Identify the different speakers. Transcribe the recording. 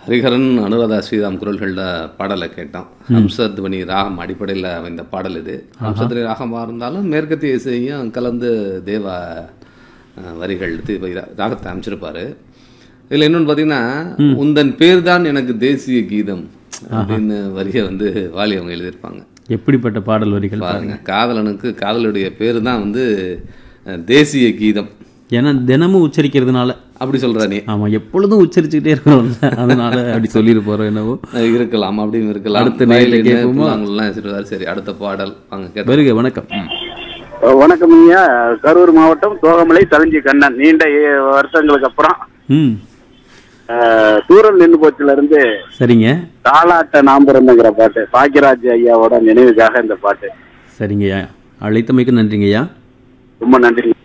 Speaker 1: ஹரிஹரன் அனுராதா ஸ்ரீராம் குரல்களில் பாடலை கேட்டோம் ஹம்சத்வனி ராகம் அடிப்படையில் அமைந்த பாடல் இது ஹம்சத்வனி ராகமாக இருந்தாலும் மேற்கத்திய இசையும் கலந்து தேவா அஹ், வரிகள் தி- ராகத்தை அமைச்சிருப்பாரு இதில் இன்னொன்று பார்த்தீங்கன்னா உந்தன் பேர் தான் எனக்கு தேசிய கீதம் அப்படின்னு வரியை வந்து வாலி அவங்க எழுதியிருப்பாங்க
Speaker 2: எப்படிப்பட்ட பாடல் வரிகள்
Speaker 1: பாருங்க காதலனுக்கு காதலுடைய பேர் தான் வந்து அஹ், தேசிய கீதம்
Speaker 2: ஏன்னா தினமும் உச்சரிக்கிறதுனால
Speaker 1: அப்படி சொல்ற நீ
Speaker 2: ஆமா எப்பொழுதும் உச்சரிச்சுக்கிட்டே இருக்கிறோம்ல அதனால அப்படி சொல்லிட்டு போறோம் என்னவோ
Speaker 1: அஹ் இருக்கலாம் அப்படின்னு இருக்கலாம்
Speaker 2: அடுத்த நேயர்ல
Speaker 1: வயலின்,
Speaker 2: கேட்போமா?
Speaker 1: புல்லாங்குழல்லாம் வச்சிருக்காரு. சரி அடுத்த பாடல் வாங்க கேட்டோம்
Speaker 2: வருக வணக்கம்
Speaker 3: வணக்கம் ஐயா கரூர் மாவட்டம் தோகமலை தலிஞ்சி கண்ணன் நீண்ட ஏ- வருஷங்களுக்கு அப்புறம்
Speaker 2: ம்
Speaker 3: அஹ், தூரல் நின்று போச்சுல இருந்து
Speaker 2: சரிங்க
Speaker 3: தாலாட்ட நாம்பரம்ங்கிற பாட்டு பாக்கியராஜ் ஐயாவோட நினைவுக்காக இந்த பாட்டு
Speaker 2: சரிங்கய்யா அழைத்தமைக்கு நன்றிங்கய்யா
Speaker 3: ரொம்ப நன்றி